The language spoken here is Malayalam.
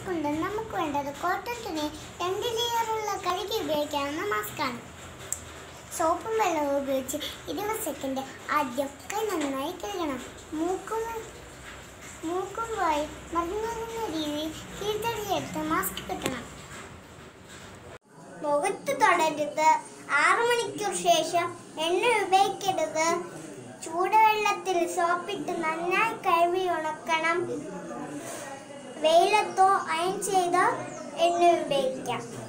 മാസ്ക് ഉണ്ട് നമുക്ക് വേണ്ടത് കോട്ടൺ തുണി രണ്ട് ലെയറുള്ള കഴുകി ഉപയോഗിക്കാവുന്ന മാസ്കാണ് സോപ്പും വെള്ളവും ഉപയോഗിച്ച് ഇരുപത് സെക്കൻഡ് ആദ്യം കൈ നന്നായി കഴുകണം മൂക്കും മൂക്കും വായി മറിഞ്ഞൊരുന്ന രീതിയിൽ കീഴ്ത്തടിയെടുത്ത് മാസ്ക് കിട്ടണം മുഖത്ത് തൊടരുത് ആറു മണിക്കൂർ ശേഷം എണ്ണ ഉപയോഗിക്കരുത് ചൂടുവെള്ളത്തിൽ സോപ്പിട്ട് നന്നായി കഴുകി ഉണക്കണം വെയിലത്തോ അയൺ ചെയ്തോ എണ്ണ ഉപയോഗിക്കാം